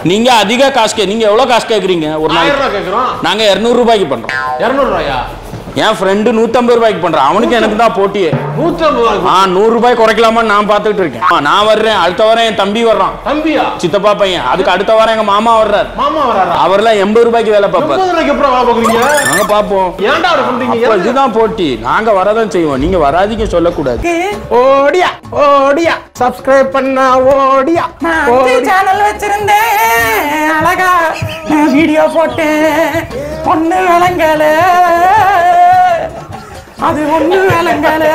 நீங்க அதிக காசு கே நீங்க எவ்வளவு காசு கேக்குறீங்க ஒரு ஆயிரம் நாளைக்கு ரூபாய் கேட்குறோம் நாங்க 200 ரூபாய்க்கு பண்றோம் இரநூறு ரூபாயா என் ஃப்ரெண்டு நூத்தம்பது ரூபாய்க்கு பண்றான் அவனுக்கு எனக்கு தான் போட்டியே நூற்றி ஐம்பது ரூபாய் ஆ நூறு ரூபாய் குறைக்கலாமான்னு நான் பார்த்துட்டு இருக்கேன் ஆ, நான் வர்றேன் அடுத்த வாரம் என் தம்பி வர்றான் தம்பியா சித்தப்பா பையன் அதுக்கு அடுத்த வாரம் எங்க மாமா வர்றாரு மாமா வராரா அவர்லாம் எண்பது ரூபாய்க்கு வேலை பார்ப்பாரு முப்பது ரூபாய்க்கு அப்புறம் வேலை பார்க்குறீங்க நாங்க பார்ப்போம் ஏன்டா அப்படி பண்றீங்க அப்ப இதுதான் போட்டி நாங்க வரதான் செய்வோம் நீங்க வராதீங்க சொல்லக்கூடாது ஓடியா ஓடியா சப்ஸ்கிரைப் பண்ணா ஓடியா நான் சேனல் வச்சிருந்தேன் அழகா வீடியோ போட்டேன் ஒண்ணு விளங்கல அது ஒண்ணு விளங்கல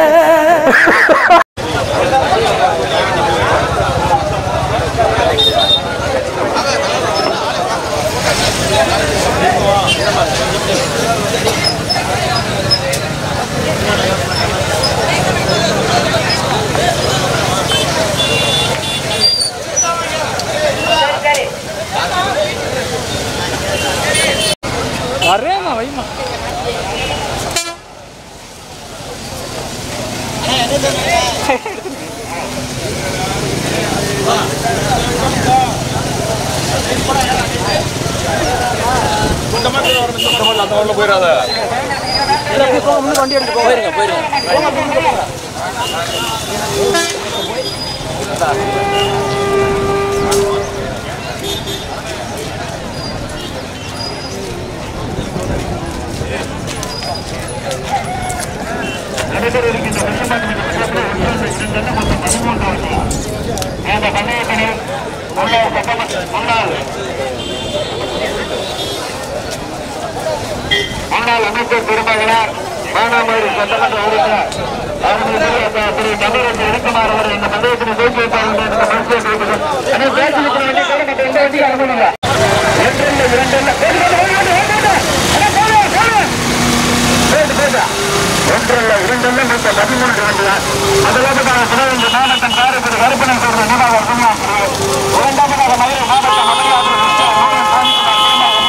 முன்னாள் அமைச்சர் பெருமகனார் மானாமதுரை சட்டமன்ற உறுப்பினர் அவர்களுடைய அந்த திரு தமிழரசு இருக்குமாறு அவர் இந்த பந்தயத்தினை துவக்கி வைப்பார் என்று இந்த மனுஷியை கேட்கிறோம். ஆனால் பேசி இருக்கிற வண்டி தவிர மற்ற எந்த வண்டியும் அனுமதி இல்லை. ஒன்றில்லை, இரண்டில்லை. போடு, போடு, போடு, போடு, போடு. அட, போடு, போடு. போடு, போடு. ஒன்றில்லை, இரண்டில்லை, மொத்தம் பதிமூன்று வண்டிகள். முதலாவதாக சிவகங்கை மாவட்டம் காரைக்குடி கருப்பணை சேர்ந்த நிர்வாக உரிமையாளர் இரண்டாவதாக மதுரை மாவட்டம் மதுரையாளர் மோகன் சாமிக்குமார்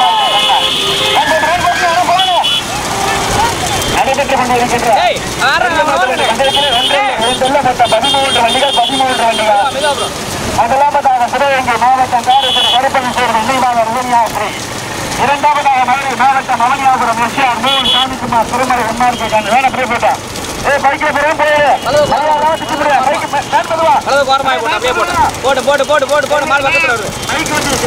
திருமணம் எல்லாரும் போங்க. நடைபெற்றுக் கொண்டிருக்கின்ற பந்தயத்தில் ஒன்று, இரண்டுள்ள மொத்தம் பதிமூன்று வண்டிகள் பதிமூன்று வண்டிகள் முதலாவதாக சிவகங்கை மாவட்டம் காரைக்குடி கருப்பணை சேர்ந்த நிர்வாக உரிமையாளர் இரண்டாவதாக மதுரை மாவட்டம் அவனியாபுரம் எஸ்ஆர் மோகன் சாமிக்குமார் திருமலை எம்ஆர்பி காந்தி வேணா அப்படியே போட்டா ஏ பைக்கில் போறேன் போயிரு பைக்கு மேற்பதுவா அளவு கோரமாய் போட்டு அப்படியே போட்டு போட்டு போட்டு போட்டு போட்டு போட்டு மால் பக்கத்தில் வருது பைக் வந்து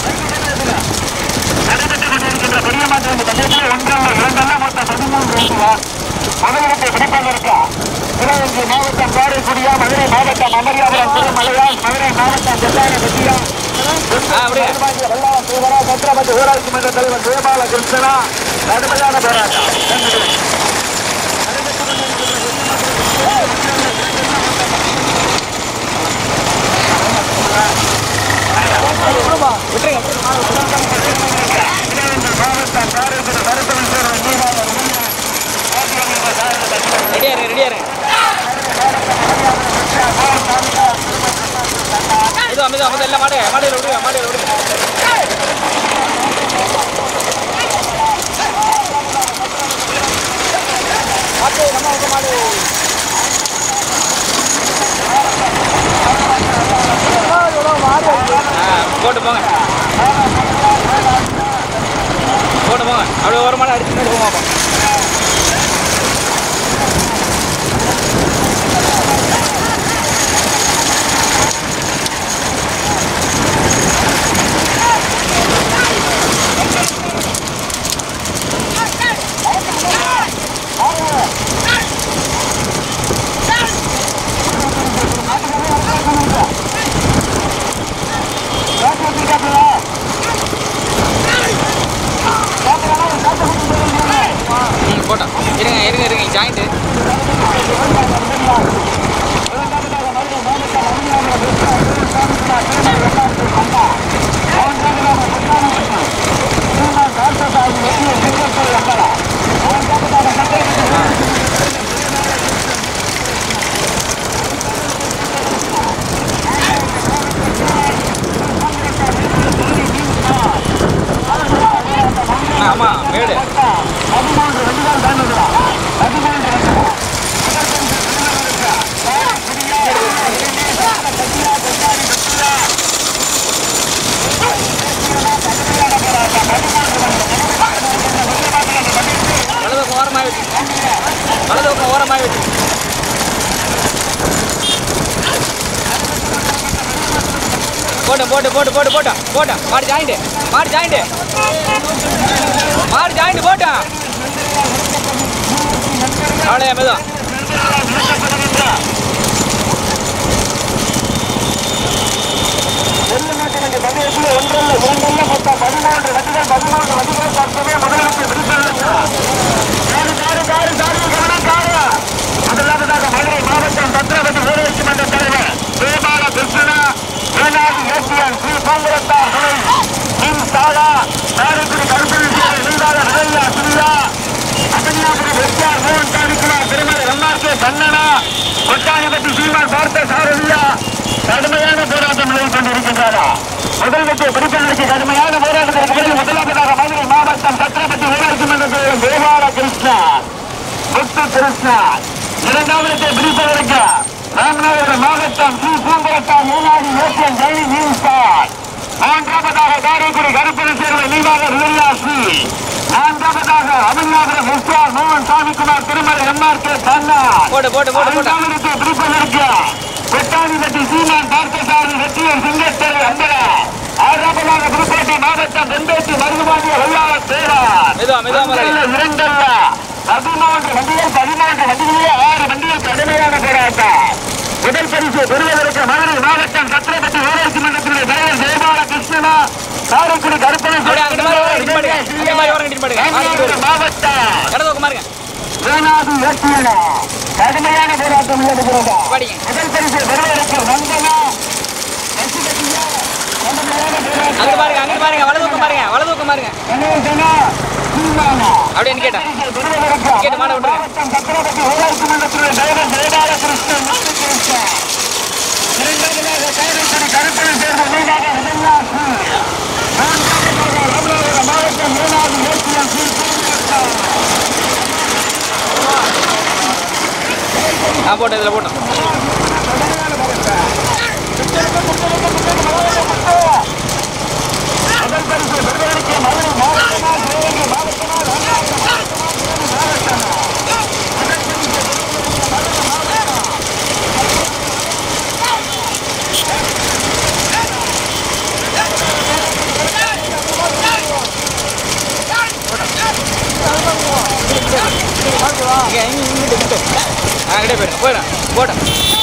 நடைபெற்றுக் கொண்டிருக்கின்ற பெரிய மாற்றம் இந்த பந்தயத்தில் ஒன்றல்ல இரண்டல்ல மொத்தம் பதிமூன்று வண்டிகள் முதலிடத்தை பிடிப்பதற்கு சிவகங்கை மாவட்டம் காரைக்குடியா மதுரை மாவட்டம் அமரியாபுரம் திருமலையா மதுரை மாவட்டம் செல்லான வெட்டியா அப்படியே. வெள்ளாம் சிவரா சத்திரமன்ற ஊராட்சி மன்ற தலைவர் ஜெயபால கிருஷ்ணனா கடுமையான போராட்டம் மாவட்டம் காரைக்குடி கருப்பணன் சேர்ந்த நீராளர் ரெடியா இருங்க ரெடியா இருங்க இது அமைதி அமைதி எல்லாம் மாடு மாடியில் விடுங்க மாடியில் விடுங்க மாட்டு, நம்ம உங்க மாடு. ஆ, போட்டு போங்க போட்டு போங்க அப்படியே ஒரு மாடு அடிச்சு போங்க பார்ப்போம் ம் போட்டோம் இருங்க இருங்க இருங்க ஜாயிண்ட்டு ஆமாம் மேடு போட்டு போட்டு போட்டு போட்டு மாடு ஜாயிண்ட் மாடு ஜாயிண்ட் மாடு ஜாயிண்ட் போட்டு அவ்வளோ மெதுவா மாவட்டம் பத்திரபதி ஊராட்சி மன்ற தலைவர் தேவால கிருஷ்ணா வேளாண் ஏசியன் ஸ்ரீ பூங்குரத்தார் துணை மின் சாலா காரைக்குடி கருப்பணி நீதாத விதையா சுல்லா அகன்யாபுரி வெற்றியார் மோகன் சாமிக்குமார் திருமதி எம்ஆர்கே கண்ணனா கொட்டாணிபட்டி சீமான் பார்த்த சாரதியா கடுமையான போராட்டம் நிலவிக் கொண்டிருக்கின்றாரா முதல் வெற்றியை பிடிப்பதற்கு கடுமையான போராட்டத்திற்கு பிறகு முதலாவதாக மதுரை மாவட்டம் சத்திரப்பட்டி ஊராட்சி மன்ற தலைவர் தேவால கிருஷ்ணா முத்து கிருஷ்ணா இரண்டாவது பிடிப்பதற்கு ராமநாதபுரம் மாவட்டம் ஸ்ரீ பூங்குளத்தார் மேலாடி ஏசியன் ஜெயி நியூஸ்டார் மூன்றாவதாக காரைக்குடி கருப்பணி சேர்வை நீவாக ரில்லாஸ்ரீ நான்காவதாக அமல்நாதபுரம் எஸ்ஆர் மோகன் சாமிக்குமார் திருமலை எம்ஆர் கே தன்னா போடு, போடு, போடு, போடு. ஐந்தாவதுக்கு பிடிப்பதற்கு கொட்டாணிப்பட்டி சீமான் பார்த்தசாரி வெற்றியர் சிங்கத்தரை அம்பலா ஆறாவதாக புதுக்கோட்டை மாவட்டம் வெந்தேட்டி மருதுபாண்டிய வெள்ளாள தேரார் மெதுவா, மெதுவா, முதலாளி. அங்கல்ல இரண்டல்ல பதிமூன்று வண்டிகள் பதிமூன்று வண்டிகளே ஆறு வண்டிகள் கடுமையான போராட்டம் முதல் பரிசு பெறுவதற்கு மதுரை மாவட்டம் சத்திரப்பட்டி ஊராட்சி மன்றத்தினுடைய தலைவர் ஜெயபால கிருஷ்ணனா காரைக்குடி கருப்பணி அப்படியே அங்கிட்டு பாரு, அங்கிட்டு பாருங்க. அங்கிட்டு பாரு, ஓரம் அங்கிட்டு பாருங்க. ராமநாதபுரம் மாவட்டம் இடது பக்கம் பாருங்க வேணாது ஏற்றியனா கடுமையான போராட்டம் உள்ளது படிங்க. முதல் பரிசு பெறுவதற்கு வந்தனா ரசிகத்தியா கடுமையான போராட்டம் அங்கிட்டு பாருங்க அங்கிட்டு பாருங்க வலது பக்கம் பாருங்க வலது பக்கம் பாருங்க கணேசனா சீமானா அப்படியே கேட்டேன் கேட்டு மாட விட்டுருங்க. மாவட்டம் சத்திரப்பட்டி ஊராட்சி மன்றத்தினுடைய தலைவர் ஜெயபால கிருஷ்ணன் முத்து கிருஷ்ணன் இரண்டாவதாக காரைக்குடி கருப்பணி சேர்ந்த நீடாக விஜயாசி நான்காவதாக ராமநாதபுரம் மாவட்டம் மேலாது ஏசியன் ஸ்ரீ பூமியஸ்தான் நான் போட்டேன் இதில் போட்டோம் முதல் பரிசு பெறுவதற்கு மதுரை மாவட்டமா சிவகங்கை மாவட்டமா ராமநாதபுரம் மாவட்டமா இங்கே இங்கிட்டு இங்கிட்டு ஆ கிட்டே போயிடுங்க போயிடும் போட்டோம்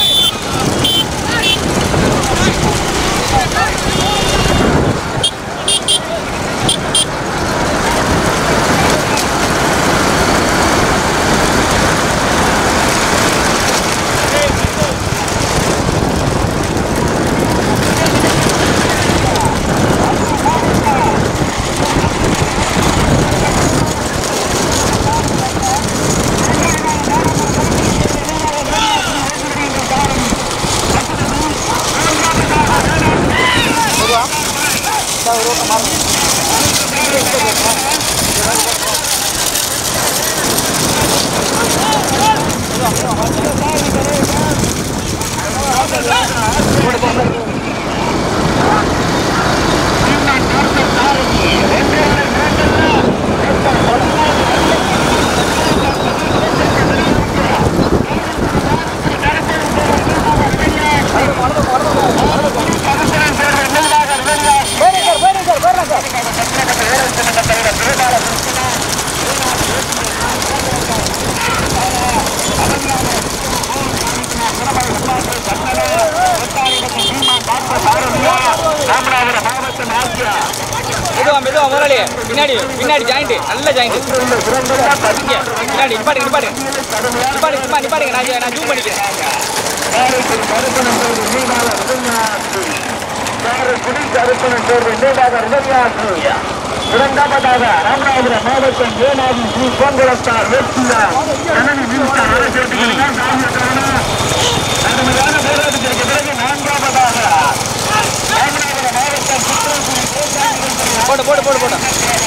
ராமநாதபுரம் மாவட்டம் ஆசியா மெதுவா மெதுவா முதலாளி பின்னாடி பின்னாடி ஜாயிண்ட் நல்ல ஜாயிண்ட் இங்கே பின்னாடி நிப்பாடுங்க நிப்பாடுங்க நிப்பாடுங்க சும்மா நிப்பாடுங்க நான் நான் ஜூம் பண்ணிக்கிறேன் காரைக்குடி கருப்பணம் சேர்வு நீடாக ரிதன்யாசி காரைக்குடி கருப்பணம் சேர்வு நீடாக ரிதன்யாசி இரண்டாவதாக ராமநாதபுரம் மாவட்டம் ஏனாதி ஸ்ரீ கோங்குளத்தார் வெற்றியா கணனி மின்சார அரசேட்டுகளுக்கு கடுமையான போராட்டத்திற்கு பிறகு நான்காவதாக ராமநாதபுரம் மாவட்டம் சித்திரக்குடி கோட்டாங்கிகள் போட்டு போட்டு போட்டு போட்டோம்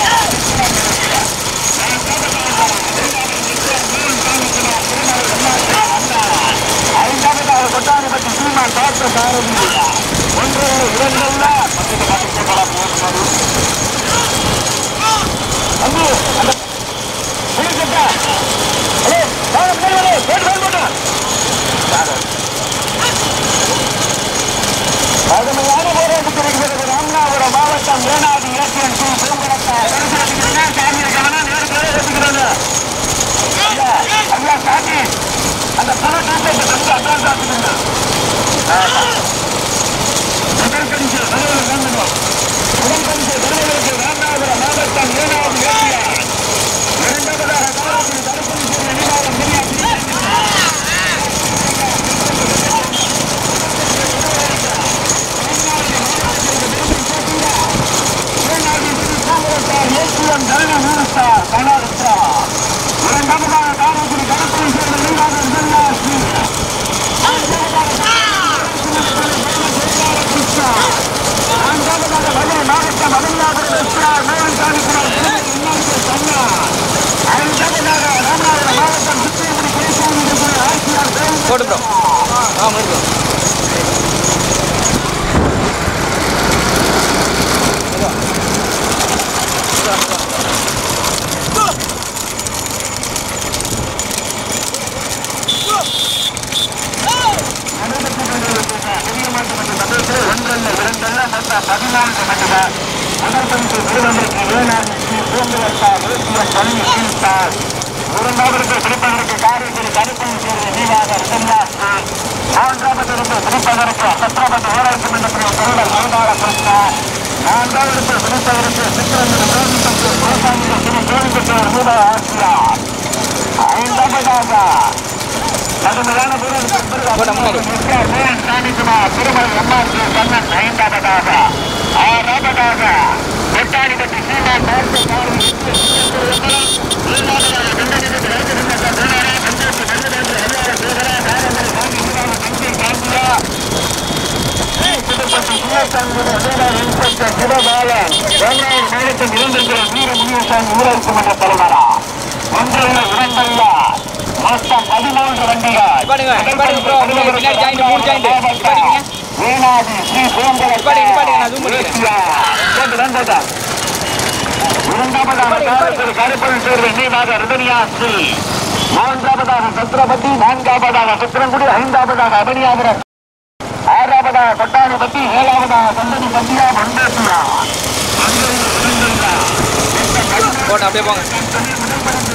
ஐந்தாவதாக கொட்டாணிப்பட்டி சீமான் பார்த்த சாரதி ஒன்று இரண்டல்ல பக்கத்து பக்கத்து பல போகிறது அங்கு அந்த புரிஞ்சுட்டா ஹலோ வாங்க முன்னாடி வாங்க போட்டு போட்டு போட்டு கடுமையான போராட்டத்திற்கு பிறகு மாவட்டம் ஏனாதி இலக்கியம் சி பூங்குளத்தார் சாமி இருக்காங்கன்னா நேரத்தில் ஏற்றுக்கிறாங்க ஐயா ஐயா சாமி அந்த பல டீச்சர்ஸ் வந்து அட்வான்ஸ் ஆகுதுங்க முதல் பரிசு தலைவர் வேண்டுவோம் முதல் பரிசு தலைவருக்கு ராமநாதபுரம் மாவட்டம் ஏனாதி இலக்கியம் இரண்டாவதாக காவல்துறை தடுப்பூசி நினைவாளர் பெரியார் ஏசியம் தரணி ஊருஸ்தார் கனோருஸ்தா இரண்டாவதாக காவல்துறை தடுப்பூசி சேர்ந்த நினைவாளர் பெரியாசி நான்காவதாக மதுரை மாவட்டம் அமல்நாதபுரம் எஸ்ஆர் மேலும் காணிக்கிறார் ஐந்தாவதாக ராமநாதபுரம் மாவட்டம் சுத்தியபுரி குலசாமி இருக்கிற ஆட்சியார் தேவன் போட்டு ப்ரோ ஆ முடிஞ்சு ஒன்றல்ல இரண்டல்ல மொத்தம் பதினான்கு மண்டல முதல் பரிசு பெறுவதற்கு வேளாண் ஸ்ரீ பூங்குழத்தார் தேசிய பள்ளி கீழ்த்தார் இரண்டாவதற்கு பிடிப்பதற்கு காரைக்குடி தடுப்பணி சேர்ந்த நீவாக ரிதன்யாஸ்ரீ மூன்றாவதற்கு பிடிப்பதற்கு சத்ரபதி ஊராட்சி மன்றத்தின் தலைவர் மருந்தாள கிருஷ்ணா நான்காவதற்கு பிடிப்பதற்கு சித்திரங்கள் கோவிந்தத்து குலசாமி திரு கோவிந்தத்தூர் ரூபா ஆசியார் ஐந்தாவதாக கடுமையான போட்டா முன்னாடி. சாமிக்குமார் திருமலை எம்ஆர்சி கண்ணன் ஐந்தாவதாக ஆறாவதாக கொட்டாடிப்பட்டி சீமான் பார்த்து காரும் மாவட்டம் இருந்திருக்கிற வீர முனியசாமி ஊராட்சி மன்ற தலைவரா ஒன்றல்ல இரண்டல்ல மொத்தம் பதிமூன்று வண்டிகள் நிப்பாட்டுங்க, நிப்பாட்டுங்க bro. முன்னாடி பின்னாடி joint, மூணு joint. நிப்பாட்டிக்கங்க. வீணாதி ஸ்ரீ நிப்பாட்டுங்க, நிப்பாட்டுங்க, நான் zoom பண்ணிக்கிறேன். இரண்டாவதாக கருப்பன் சேர்வு நினைவாக ரிதனியாசி மூன்றாவதாக சத்திரபதி நான்காவதாக சித்திரங்குடி ஐந்தாவதாக அபனியாபுரம் ஆறாவதாக கொட்டாணிபட்டி ஏழாவதாக சந்தனி பந்தியா மண்டேசியா போட்டு அப்படியே போங்க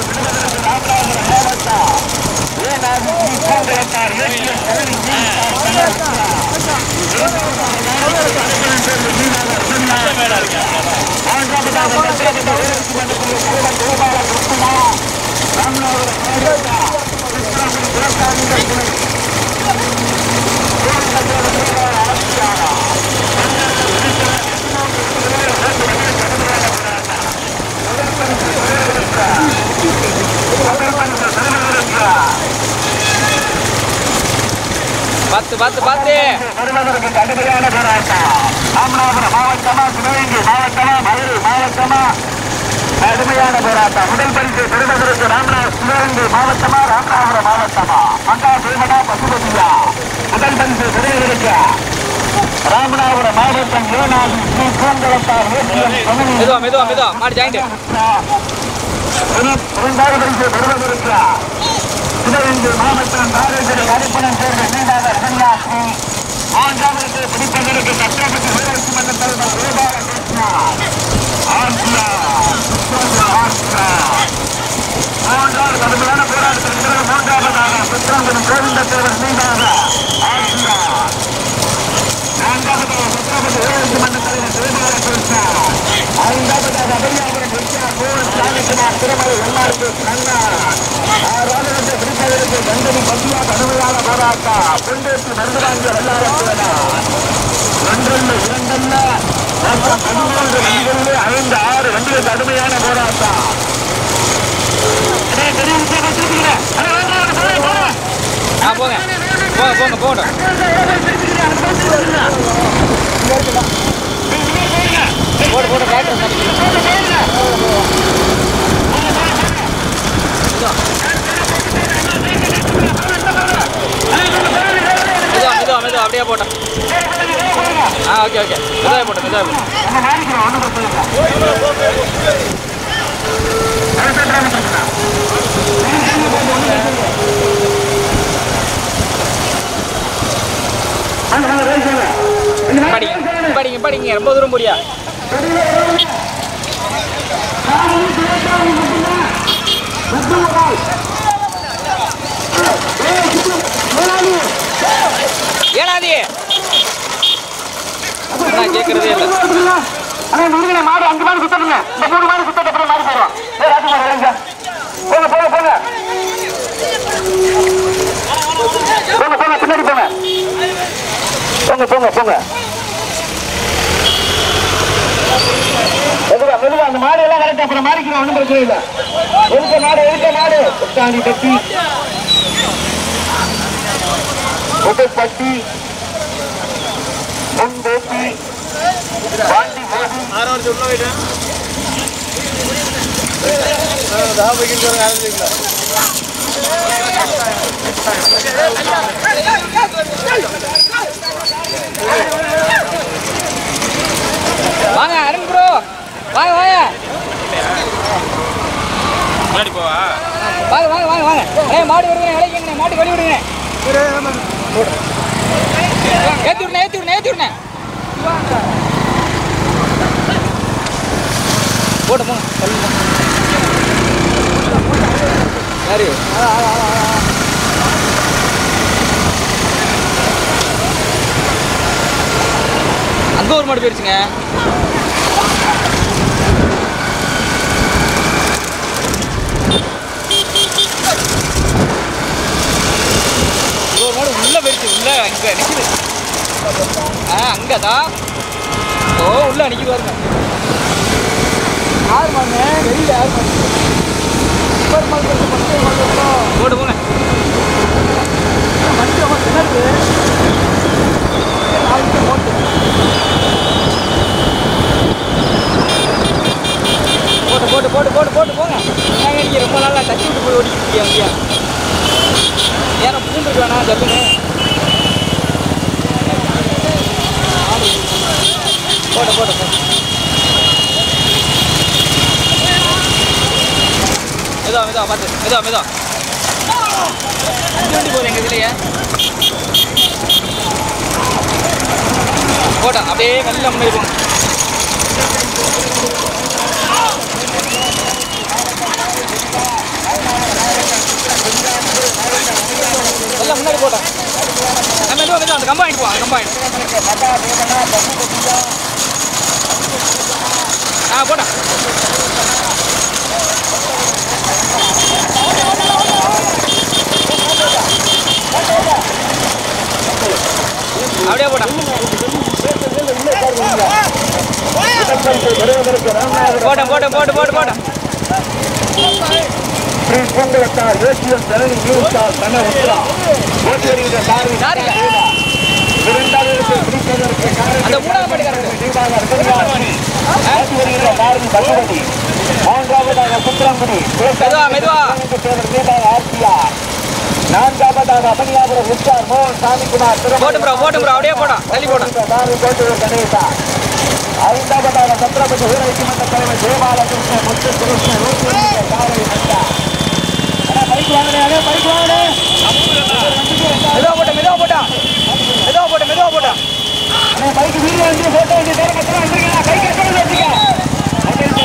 பார்த்து பார்த்து பார்த்து வருவதற்கு கடுமையான போராட்டம் ராமநாதபுரம் மாவட்டமா சிவகங்கை மாவட்டமா மதுரை மாவட்டமா கடுமையான போராட்டம் முதல் பரிசு பெறுவதற்கு ராமநாத சிவகங்கை மாவட்டமா ராமநாதபுரம் மாவட்டமா மங்கா சீமனா பசுபதியா முதல் பரிசு பெறுவதற்கு ராமநாதபுரம் மாவட்டம் ஏனாதி ஸ்ரீ பூந்தளத்தார் ஏசியம் தமிழ் மெதுவா மெதுவா மெதுவா மாடி ஜாயிண்ட் இரண்டாவது பரிசு பெறுவதற்கு சிவகங்கை மாவட்டம் காரைக்குடி கருப்பணம் சேர்ந்த நீண்டாக சன்னியாசி மூன்றாவது பிடிப்பதற்கு சத்திரபதி ஊராட்சி மன்ற தலைவர் கோபாலகிருஷ்ணா ஆசியா ஆசியா மூன்றாவது கடுமையான போராட்டத்தில் இருக்கிற மூன்றாவதாக சுத்திரம்பலம் கோவிந்த தேவர் நீண்டாக ஆசியா நான்காவதாக சத்திரபதி ஊராட்சி மன்ற தலைவர் கோபாலகிருஷ்ணா ஐந்தாவதாக அபரியாபுரம் வித்யா கோவில் சாமிக்குமார் திருமலை எம்ஆர்பி கண்ணா ஆறாவது பிடிப்பதற்கு கங்கனி பந்தியா கடுமையான போராட்டம் பொண்டேசி மருதுவாங்கிய வல்லாரத்துவனா ஒன்றல்ல இரண்டல்ல மொத்தம் பதிமூன்று வண்டிகளிலே ஐந்து ஆறு வண்டிகள் கடுமையான போராட்டம் அண்ணே, பெரிய விஷயம் வச்சிருக்கீங்க. அண்ணே, வாங்க, வாங்க, போங்க, போங்க. ஆ போங்க போங்க போங்க போகட்டும் போடு போடு ரைட் மெதுவா மெதுவா மெதுவா அப்படியே போட்டோம் ஆ ஓகே ஓகே மெதுவாக போட்டோம் மெதுவாக போட்டோம் நம்ம மாறிக்கிறோம், ஒண்ணும் பிரச்சனை இல்லை. அரசாங்கம் பிரச்சனை. வாங்க, வாங்க, ரைட் வாங்க. படிங்க படிங்க படிங்க ரொம்ப தூரம் போறியா ஏனாதி நான் கேட்கறதே இல்லை அண்ணா முருகனை மாடு அஞ்சு மாடு சுத்தணுங்க இந்த மூணு மாடு சுத்தட்ட அப்புறம் மாடு போடுறோம் ஏ ராஜ்குமார் இறங்க போங்க போங்க போங்க போங்க போங்க பின்னாடி போங்க போங்க போங்க போங்க மெதுவா மெதுவா அந்த மாடு எல்லாம் கரெக்டா அப்புறம் மாறிக்கிறோம் ஒன்றும் பிரச்சனை இல்லை எடுக்க மாடு எடுக்க மாடு தாண்டி கட்டி பட்டி முன்பேட்டி பாண்டி மோதி வாங்க அருண் ப்ரோ வாங்க வாங்க முன்னாடி போவா வாங்க வாங்க வாங்க வாங்க அண்ணே மாடு விடுங்க இலைக்குங்க மாட்டு கழி விடுங்க ஏத்தி விடுனே ஏத்தி விடுனே ஏத்தி விடுனே போட்டு போங்க தள்ளுங்க. யாரு அங்க ஒரு மாடு போயிருச்சுங்க இங்க ஒரு மாடு உள்ள போயிருச்சு உள்ள அங்க நிக்குது ஆ அங்கதான் ஓ உள்ள நிக்குது பாருங்க யார் மாடுங்க வெளியில யார் மாடு போடு போங்க போட்டு போட்டு போட்டு போட்டு போட்டு போங்க நாங்கள் நீங்கள் ரொம்ப நாளாக தச்சு விட்டு போய் ஓடிக்கிட்டு இருக்கீங்க அங்கேயா ஏன்னா பூண்டு வேணாம் ஜப்புன்னு போட்டு போட்டு போட்டு மெதுவா மெதுவா பார்த்து மெதுவா மெதுவா அஞ்சு வண்டி போகுது எங்கள் இதுலையே போட்டோம் அப்படியே மெல்ல முன்னாடி போங்க மெல்ல முன்னாடி போட்டோம் நான் மெதுவா மெதுவா அந்த கம்பா வாங்கிட்டு போ அந்த கம்பா வாங்கிட்டு ஆ போட்டோம் அப்படியே போட்டோம் போட்டோம் போட்டோம் போட்டு போட்டு போட்டோம் ஸ்ரீ பூங்குளத்தார் ஏசிஎஸ் தரணி நியூஸ்டார் தன உத்ரா ஓட்டி வருகிற சாரி சாரிங்க விருந்தாளருக்கு பிடிப்பதற்கு அந்த மூணாவது படிக்காரங்க ஓட்டி வருகிற சாரி பகவதி மூன்றாவதாக சுத்திரங்குடி மெதுவா, மெதுவா. ஆர்சிஆர் நான்காவதாக அமனியாபுரம் உச்சார் மோகன் சாமிக்குமார் போட்டு ப்ரோ போட்டு ப்ரோ அப்படியே போட்டோம் தள்ளி போட்டோம் சாரி கோட்டூர் கணேசா ஐந்தாவதாக சத்திரபதி ஊராட்சி மன்ற தலைவர் ஜெயபாலகிருஷ்ணன் முத்து கிருஷ்ணன் நூற்றி ஒன்று சாரை மண்டா பைக் வாங்கினே பைக் வாங்கினே மெதுவா போட்டோம் மெதுவா போட்டோம் மெதுவா போட்டோம் மெதுவா போட்டோம் பைக் வீடியோ வந்து போட்டோ வந்து பேர கட்டலாம் வந்துருக்கா பைக் கட்டலாம் வச்சுக்க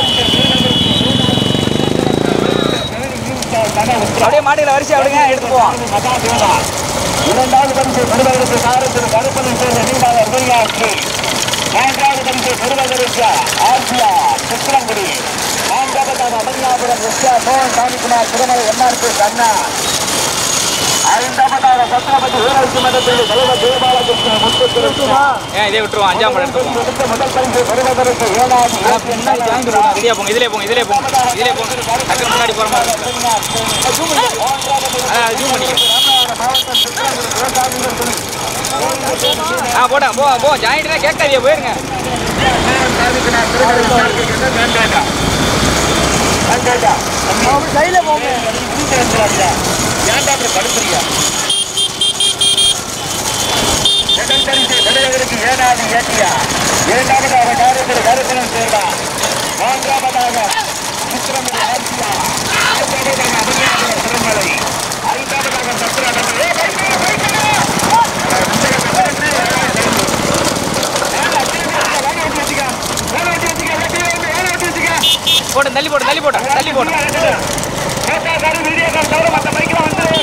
அப்படியே மாடியில் வரிசை விடுங்க எடுத்து போவோம் இரண்டாவது பரிசு பெறுவதற்கு சாரத்தில் கருப்பணம் சேர்ந்த நீண்டாளர் மீனாட்சி மூன்றாவது பரிசு பெறுவதற்கு ஆசியா சித்திரங்குடி நான்காவதாக அமனியாபுரம் எஸ்ஆ மோகன் சாமிக்குமார் திருமலை என்ஆர்பி கண்ணா ஐந்தாவதாக சத்திரபதி ஊராட்சி மன்றத்தில் தலைவர் ஜெயபாலகிருஷ்ணன் முத்து கிருஷ்ணன் ஏன் இதே விட்டுருவோம் அஞ்சாம் படம் எடுத்துருவோம் எடுத்த முதல் பரிசு பெறுவதற்கு ஏழாவது முன்னாடி ஜாயின் பண்ணுவோம் இதுலேயே போங்க இதுலேயே போங்க இதுலேயே போங்க இதுலேயே போங்க டக்குனு முன்னாடி போகிற மாதிரி இருக்கும். அதான் ஜூம் பண்ணிக்க ஆ போட்டா போ போ ஜாயிண்ட்னா கேட்காதியா போயிருங்க ஏழாவது ஏட்டியா இரண்டாவதாக காரத்தில் கருப்பணம் சேர்ந்தா மூன்றாவதாக சித்திரமணி ஆட்சியா ஐந்தாவதாக அபிநயாபுரம் திருமலை ஐந்தாவதாக சத்திரமணி போட்டு தள்ளி போட்டு தள்ளி போட்டேன் தள்ளி போட்டேன் பேட்டாக்காரி வீடியோக்கார் தவிர மற்ற பைக்கெல்லாம் வந்துரு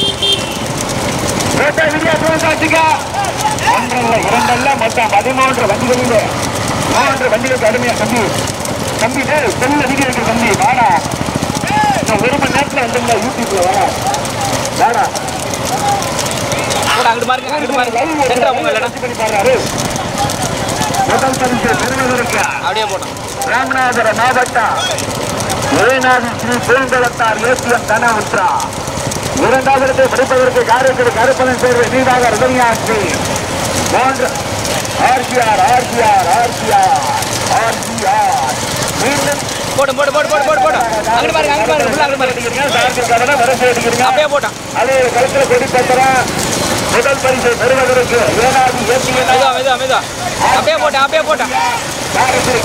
பேட்டா வீடியோ வச்சுக்க ஒன்றல்ல இரண்டல்ல மொத்தம் பதிமூன்று வண்டிகளில் மூன்று வண்டிகளுக்கு அருமையா தம்பி தம்பி டேய் செல்ல வீடியோ இருக்கு தம்பி வாடா இன்னும் ஒரு மணி நேரத்துல வந்துருந்தா யூடியூப்ல வாடா வாடா போட அங்கிட்டு பாருங்க அங்கிட்டு பாருங்க சென்டரா போங்க இல்லைன்னா பண்ணி பாடுறாரு முதல் பரிசு பெறுவதற்கு அப்படியே போட்டோம் ராமநாதபுரம் மாவட்டம் இறைநாதி ஸ்ரீ பூந்தளத்தார் ஏசியம் தன உத்ரா இரண்டாவது இடத்தை பிடிப்பதற்கு காரைக்குடி கருப்பணன் சேர்வை நீதாக ரிதன்யாஸ்ரீ மூன்று ஆர்சிஆர் ஆர்சிஆர் ஆர்சிஆர் ஆர்சிஆர் மீண்டும் போட்டு போட்டு போட்டு போட்டு போட்டு போட்டு அங்கிட்டு பாருங்க அங்கிட்டு பாருங்க full அங்கிட்டு பாருங்க சார்பிற்கான வரிசை எடுக்கிறீங்க அப்படியே போட்டோம் அதே கழுத்துல கொடி பத்திரம் முதல் பரிசு பெறுவதற்கு ஏனாதி ஏசியம் மெதுவா மெதுவா மெதுவா அப்படியே போட்டேன் அப்படியே போட்டேன் காரைக்குடி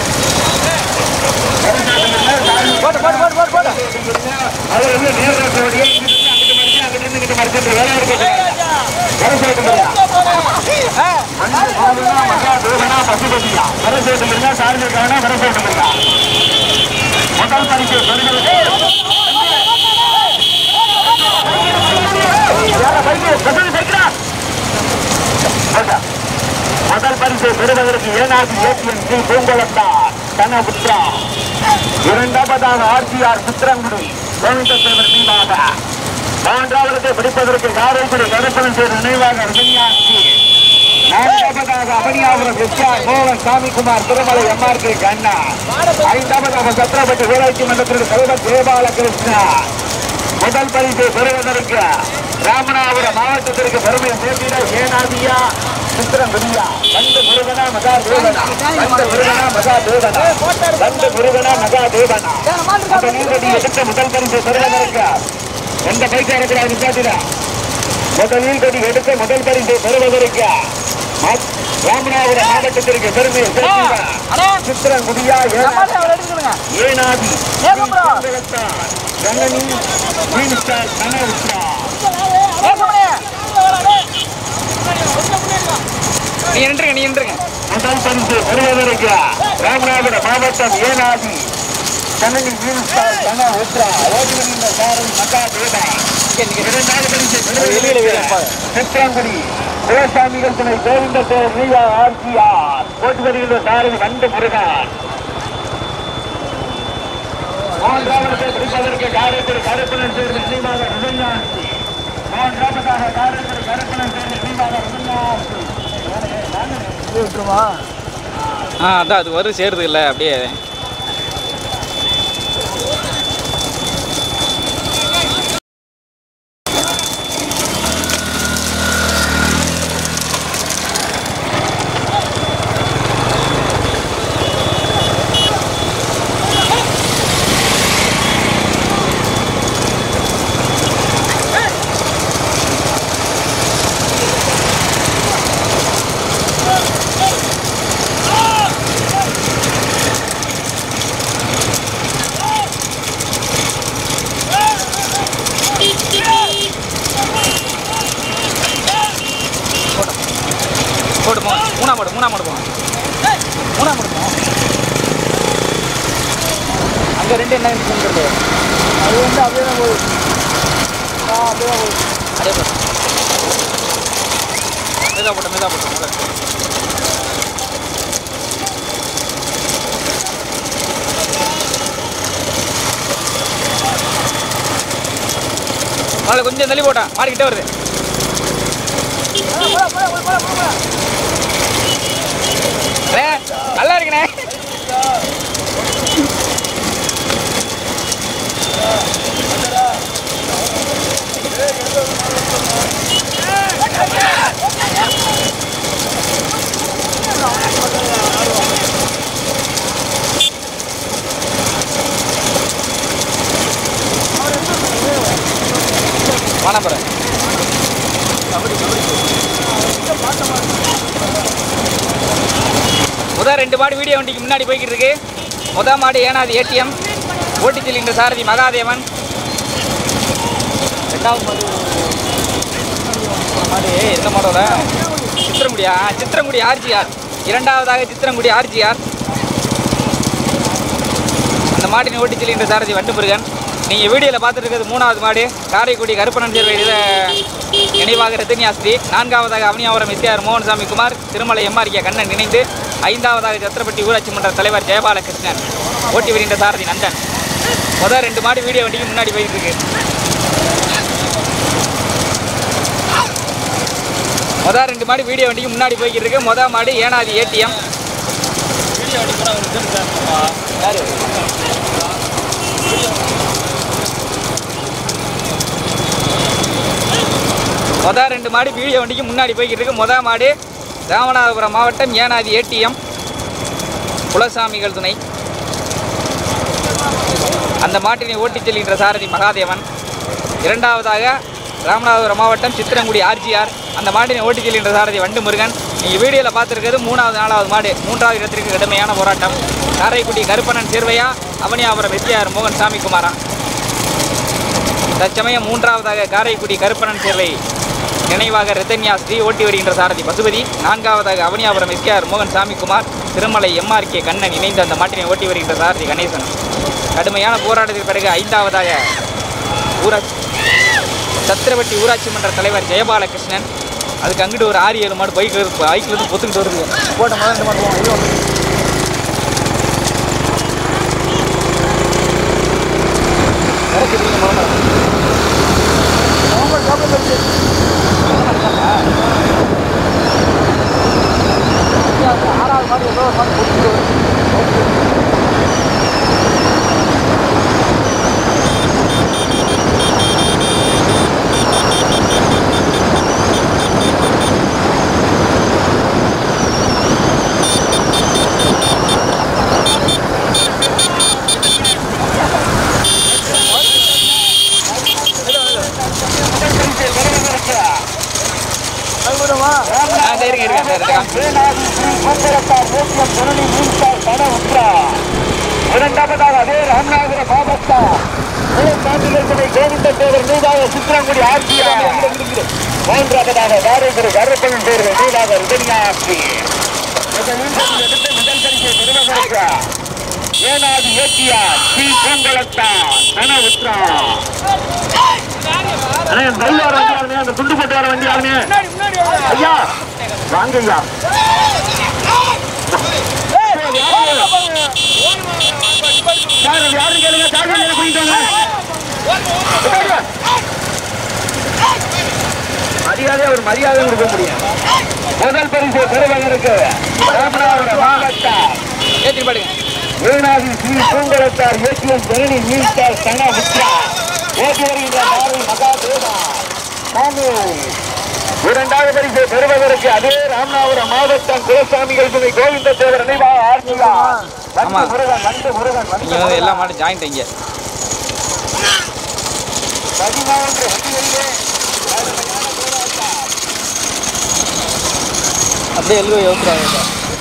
போட்டு போட்டு போட்டு போட்டு போட்டு அது வந்து நேர் ரோட்டோடைய அங்கிட்டு மடிச்சு அங்கிட்டு மடிச்சு வேலை இருக்கு வரிசை எடுக்கிறீங்க மகா தேவனா பசுபதியா வரிசை எடுக்கிறீங்க சார்பிற்கான வரிசை எடுக்கிறீங்க முதல் பரிசு பெறுகிறது யார பைக்கு பசுபதி பைக்கிறா முதல் பரிசு பெறுவதற்கு ஏனாதி ஏடிஎம் ஸ்ரீ பூங்குளத்தார் தனபுத்ரா இரண்டாவதாக ஆர்சிஆர் சித்திரங்குடி கோவிந்தத்தேவர் நினைவாக மூன்றாவதை பிடிப்பதற்கு காரைக்குடி கருப்பணன் சேர் நினைவாக விஜயாட்சி நான்காவதாக அவனியாபுரம் எஸ்ஆர் மோகன் சாமிக்குமார் திருமலை எம்ஆர்கே கண்ணா ஐந்தாவதாக சத்திரப்பட்டி ஊராட்சி மன்றத்திற்கு தலைவர் கோபாலகிருஷ்ணா முதல் பரிசு பெறுவதற்கு ராமநாதபுரம் மாவட்டத்திற்கு பெருமை சேர்த்திட ஏனாதியா சித்திரம் குடியா வந்த முருகனா மகா தேவனா வந்த முருகனா மகா தேவனா வந்த முருகனா மகா தேவனா அந்த நீர்வடி எடுத்த முதல் பரிசு பெறுவதற்கு எந்த பைக்கா இருக்கிறார் நிப்பாட்டிட முதலில் கொடி எடுத்த முதல் பரிசு பெறுவதற்கு ம- ராமநாதபுரம் மாவட்டத்திற்கு பெருமை சேர்த்திட சித்திரம் குடியா ஏனாதி ஏனாதி கங்கனி மீன்ஸ்டார் கனவுஸ்டா நீ நின்றுங்க நீ நின்றுங்க முதல் பரிசு பெறுவதற்கு ராமநாதபுரம் மாவட்டம் ஏனாதி கண்ணனி மீன்ஸ்டார் கனவுஸ்டா ஓட்டி வருகின்ற சாரல் மக்கா தேவா இரண்டாவது பரிசு பெறுவதற்கு சித்திரங்குடி சிவசாமிகள் துணை கோவிந்த தேவர் நீயா ஆர்சிஆர் ஓட்டி வருகின்ற சாரல் வண்டு முருகன் மூன்றாவது பிடிப்பதற்கு காரைக்குடி கருப்பணன் சேர்ந்த நினைவாக ரிதன்யாசி மூன்றாவதாக காரைக்குடி கருப்பணன் சேர்ந்த நினைவாக ரிதன்யாசி ஆ அதான் அது வரும் சேருது இல்லை அப்படியே போட்டு போ மூணா போடு மூணா போடு போ மூணா போடு போ அங்கே ரெண்டு என்ன இருக்குங்கிறது அது வந்து அப்படியே தான் போகுது ஆ அப்படியே தான் போகுது அப்படியே போடு மெதா போட்டு மெதா போட்டு முதல்ல. முதல்ல கொஞ்சம் தள்ளி போட்டான் மாறிக்கிட்டே வருது அண்ணே, நல்லா இருக்குண்ணே வானம்பரம் முதல் ரெண்டு மாடு வீடியோ வண்டிக்கு முன்னாடி போய்கிட்டு இருக்கு முதல் மாடு ஏனாது ஏடிஎம் ஓட்டிச்சல் இந்த சாரதி மகாதேவன் ரெண்டாவது மாடு ஒரு மாடு எந்த மாடோட சித்திரங்குடியா சித்திரங்குடி ஆர்ஜிஆர் இரண்டாவதாக சித்திரங்குடி ஆர்ஜிஆர் அந்த மாட்டினை ஓட்டி செல்கின்ற சாரதி வண்டு முருகன் நீங்கள் வீடியோவில் பார்த்துட்டு இருக்கிறது மூணாவது மாடு காரைக்குடி கருப்பணன் சேர்வை இத நினைவாக ரத்தினியாஸ்தி நான்காவதாக அவனியாவரம் எஸ்ஆர் மோகன்சாமி குமார் திருமலை எம்ஆர்கே கண்ணன் இணைந்து ஐந்தாவதாக சத்திரப்பட்டி ஊராட்சி மன்ற தலைவர் ஜெயபாலகிருஷ்ணன் ஓட்டி வருகின்ற சாரதி நந்தன் முதல் ரெண்டு மாடு வீடியோ வண்டிக்கு முன்னாடி போயிட்டு இருக்கு மொதல் ரெண்டு மாடு வீடியோ வண்டிக்கு முன்னாடி போய்கிட்டு இருக்கு மொதல் மாடு ஏனாதி ஏடிஎம் மொதல் ரெண்டு மாடு வீடியோ வண்டிக்கு முன்னாடி போய்கிட்டு இருக்கு மொதல் மாடு ராமநாதபுரம் மாவட்டம் ஏனாதி ஏடிஎம் குலசாமிகள் துணை அந்த மாட்டினை ஓட்டிச் செல்கின்ற சாரதி மகாதேவன் இரண்டாவதாக ராமநாதபுரம் மாவட்டம் சித்திரங்குடி ஆர்ஜிஆர் அந்த மாட்டினை ஓட்டிச் செல்கின்ற சாரதி வண்டு முருகன் நீங்கள் வீடியோவில் பார்த்துருக்கிறது மூணாவது நாலாவது மாடு மூன்றாவது இடத்திற்கு கடுமையான போராட்டம் காரைக்குடி கருப்பணன் சேர்வையா அவனியாபுரம் வெற்றியார் மோகன் சாமி குமாரா தற்சமயம் மூன்றாவதாக காரைக்குடி கருப்பணன் சேர்வை நினைவாக ரத்தன்யா ஸ்ரீ ஓட்டி வருகின்ற சாரதி பசுபதி நான்காவதாக அவனியாபுரம் எஸ்கேஆர் மோகன் சாமிக்குமார் திருமலை எம்ஆர்கே கண்ணன் இணைந்து அந்த மாட்டினை ஓட்டி வருகின்ற சாரதி கணேசன் கடுமையான போராட்டத்திற்கு பிறகு ஐந்தாவதாக ஊராட்சி சத்திரவட்டி ஊராட்சி மன்ற தலைவர் ஜெயபாலகிருஷ்ணன் அதுக்கு அங்கிட்டு ஒரு ஆறு ஏழு மாடு பைக்கில் பைக்கில் இருந்து பொத்துக்கிட்டு வருது போட்ட முதல் ரெண்டு மாடு போவோம். இது வந்து இறக்கி விடுங்க முதல்ல. ஆறாவது மாடு ஏதோ ஒரு மாடு பொத்துக்கிட்டு வருது. ஆ, சரி, இருங்க, இருங்க, சரி, இருங்க. இரண்டாவதாக அதே ராமநாதபுரம் மாவட்டம் முதல் கோவிந்த தேவர் நீதாக சித்திரங்குடி ஆட்சியா மூன்றாவதாக காரைக்குடி கருப்பன் தேர்வு நீதாக ரிதன்யா ஆட்சி முதல் பரிசை பெறுவதற்கு ஏனாதி ஏற்றியா ஸ்ரீ பூங்குளத்தா தன உத்ரா அண்ணே, அந்த தைல வர வண்டி ஆளுங்க, அந்த துண்டு போட்டு வர வண்டி ஆளுங்க ஐயா வாங்க ஐயா சார் அது யாருன்னு கேளுங்க சார் கேளுங்க போயிட்டு வாங்க மரியாதை ஒரு மரியாதை கொடுக்க முடியும் முதல் பரிசு பெறுவதற்கு ராமநாதபுரம் மாவட்டம் ஏற்றி பாடுங்க வேணாதி ஸ்ரீ பூங்குளத்தார் ஏசிஎம் பெருணி நீட்டார் சனா முத்ரா ஓட்டி வருகின்ற மாறி மகாதேவா சாமி இரண்டாவது பரிசு பெறுவதற்கு அதே ராமநாதபுரம் மாவட்டம் குலசாமிகள் துணை கோவிந்த தேவர் நினைவாக ஆர்மியா ஆமா. வந்து முருகன் வந்து முருகன் வந்து இங்கே வந்து எல்லா மாடும் ஜாயிண்ட் இங்கே பதினான்கு வண்டிகளிலே அப்படியே எழுத யோசிக்கிறாங்க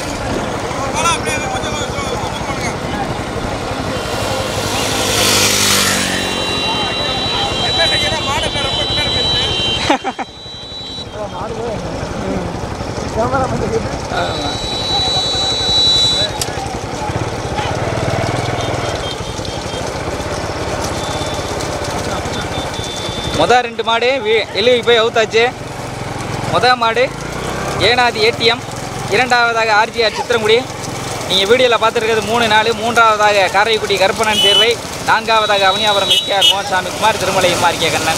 மொதல் ரெண்டு மாடு வீ- எழுவி போய் அவுத்தாச்சு மொதல் மாடு ஏனாதி ஏடிஎம் இரண்டாவதாக ஆர்ஜிஆர் சித்திரங்குடி நீங்கள் வீடியோவில் பார்த்துருக்கிறது மூணு நாலு மூன்றாவதாக காரைக்குடி கருப்பணன் சேர்வை நான்காவதாக அவனியாபுரம் எஸ்கேஆர் மோகன்சாமி குமார் திருமலை எம்ஆர்கே கண்ணன்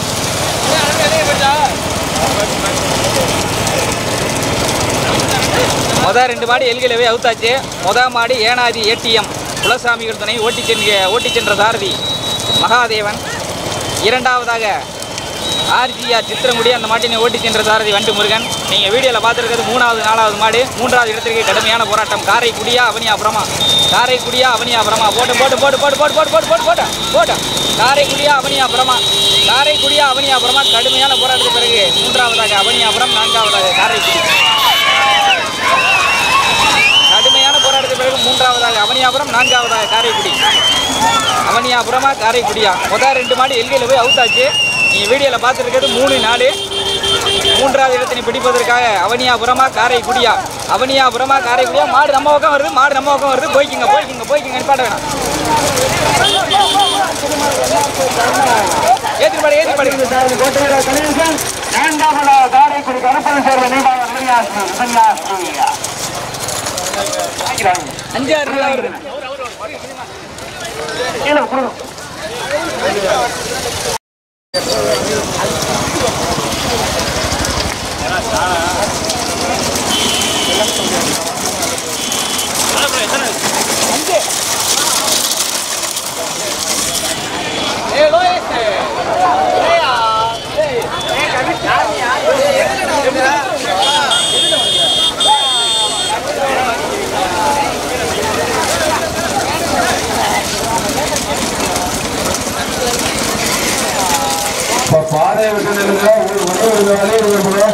மொதல் ரெண்டு மாடு எல்கிலவே அவுத்தாச்சு மொதல் மாடு ஏனாதி ஏடிஎம் குலசாமிகள் துணை ஓட்டி சென்ற ஓட்டி சென்ற சாரதி மகாதேவன் இரண்டாவதாக ஆர்ஜிஆர் சித்திரங்குடி அந்த மாட்டினை ஓட்டி சென்ற சாரதி வண்டு முருகன் நீங்கள் வீடியோவில் பார்த்துருக்கிறது மூணாவது நாலாவது மாடு மூன்றாவது இடத்திற்கு கடுமையான போராட்டம் காரைக்குடியா அவனியாபுரமா காரைக்குடியா அவனியாபுரமா போட்டு போட்டு போட்டு போட்டு போட்டு போட்டு போட்டு போட்டு போட்டு போட்டு காரைக்குடியா அவனியாபுரமா காரைக்குடியா அவனியாபுரமா கடுமையான போராட்டத்துக்கு பிறகு மூன்றாவதாக அவனியாபுரம் நான்காவதாக காரைக்குடி கடுமையான போராட்டத்துக்கு பிறகு மூன்றாவதாக அவனியாபுரம் நான்காவதாக காரைக்குடி அவனியாபுரமா காரைக்குடியா முதல் ரெண்டு மாடு எல்கையில் போய் அவுத்தாச்சு நீங்கள் வீடியோவில் பார்த்துருக்கிறது மூணு நாலு மூன்றாவது இடத்தினை பிடிப்பதற்காக அவனியாபுரமா காரைக்குடியா அவனியாபுரமா காரைக்குடியா மாடு நம்ம பக்கம் வருது மாடு நம்ம பக்கம் வருது போய்க்குங்க போய்க்குங்க போய்க்குங்க நிப்பாட்ட வேணாம் ஏத்தி பாடு ஏத்தி பாடு இரண்டாவதாக காரைக்குடி கருப்பன் சேர்ந்த நிர்வாக வின்யாசி வின்யாசி அஞ்சு ஆறு நல்லா வருது கீழே கொடுங்க பாதையை விட்டு நில்லுங்க உங்களுக்கு வந்து ஒரு வேலையை இருக்கணும்